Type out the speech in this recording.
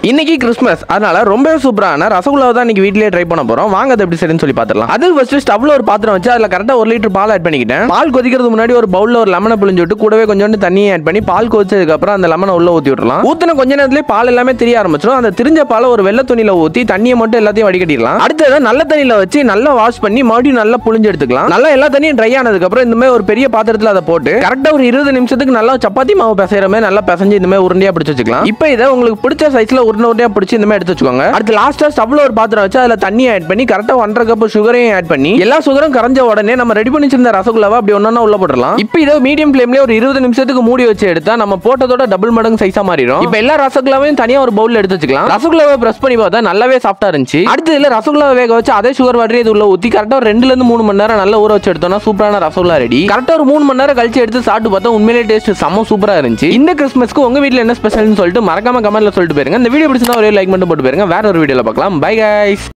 இன்னைக்கு கிறிஸ்மஸ் அதனால ரொம்ப சூப்பரான ரசகுல்லாவை தான் இன்னைக்கு வீட்லயே ட்ரை பண்ண போறோம் வாங்க அது எப்படி சரின்னு சொல்லி பார்த்துடலாம் அது ஃபர்ஸ்ட் ஸ்டவ்ல ஒரு பாத்திரம் வச்சு அதுல கரெக்டா ஒரு லிட்டர் பால் ஆட் பண்ணிக்கிட்டேன் பால் கொதிக்கிறதுக்கு முன்னாடி ஒரு பவுல்ல ஒரு லெமனை புளிஞ்சு விட்டு கூடவே கொஞ்சோண்டு தண்ணியை ஆட் பண்ணி பால் கொதிச்சதுக்கு அப்புறம் அந்த லெமனை உள்ள ஊத்தி விட்டுறலாம் ஊத்தின கொஞ்ச நேரத்திலே பால் எல்லாமே தெரிய ஆரம்பிச்சிடும் அந்த திரிஞ்ச பாலை ஒரு வெள்ளை துணியில ஊத்தி தண்ணியை மட்டும் எல்லாத்தையும் வடிகட்டிடலாம் அடுத்தது நல்ல தண்ணியில வச்சு நல்லா வாஷ் பண்ணி மறுபடியும் நல்லா புளிஞ்சு எடுத்துக்கலாம் நல்லா எல்லா தண்ணியும் ட்ரை ஆனதுக்கு அப்புறம் இந்த மாதிரி ஒரு பெரிய பாத்திரத்துல அதை போட்டு கரெக்டா ஒரு இருபது நிமிஷத்துக்கு நல்லா சப்பாத்தி மாவு பிசைற மாதிரி நல்லா பிசைஞ்சு இந்த மாதிரி உருண்டையா பிடிச்சு வச்சுக்கலாம் இப்போ இதை உங்களுக்கு பிடிச்ச சைஸ்ல உருண்டை உருண்டையா பிடிச்சி இந்த மாதிரி எடுத்து வச்சுக்கோங்க அடுத்து லாஸ்டா ஸ்டவ்ல ஒரு பாத்திரம் வச்சு அதுல தண்ணி ஆட் பண்ணி கரெக்டா ஒன்றரை கப் சுகரையும் ஆட் பண்ணி எல்லா சுகரும் கரைஞ்ச உடனே நம்ம ரெடி பண்ணி வச்சிருந்த ரசகுல்லாவை அப்படி ஒன்னொன்னா உள்ள போட்டுடலாம் இப்போ இதை மீடியம் ஃபிளேம்ல ஒரு இருபது நிமிஷத்துக்கு மூடி வச்சு எடுத்தா நம்ம போட்டதோட டபுள் மடங்கு சைஸா மாறிடும் இப்போ எல்லா ரசகுல்லாவையும் தனியா ஒரு பவுல்ல எடுத்து வச்சுக்கலாம் ரசகுல்லாவை பிரஸ் பண்ணி பார்த்தா நல்லாவே சாஃப்டா இருந்துச்சு அடுத்து இதுல ரசகுல்லாவை வேக வச்சு அதே சுகர் வாட்டரி இது உள்ள ஊத்தி கரெக்டா ஒரு ரெண்டுல இருந்து மூணு மணி நேரம் நல்லா ஊற வச்சு எடுத்தோம்னா சூப்பரான ரசகுல்லா ரெடி கரெக்டா ஒரு மூணு மணி நேரம் கழிச்சு எடுத்து சாப்பிட்டு பார்த்தா உண்மையிலே டேஸ்ட் செம்ம சூப்பரா இருந்துச்சு இந்த கிறிஸ்மஸ்க்கு உங்க வீட்ல என்ன ஸ்பெஷல்னு சொல்லிட்டு மறக்காம கமெண்ட்ல சொல்லிட்டு போயிருங்க இந்த வீடியோ பிடிச்சிருந்தா ஒரே லைக் மட்டும் போட்டு போயிருங்க வேற ஒரு வீடியோல பார்க்கலாம் பை கைஸ்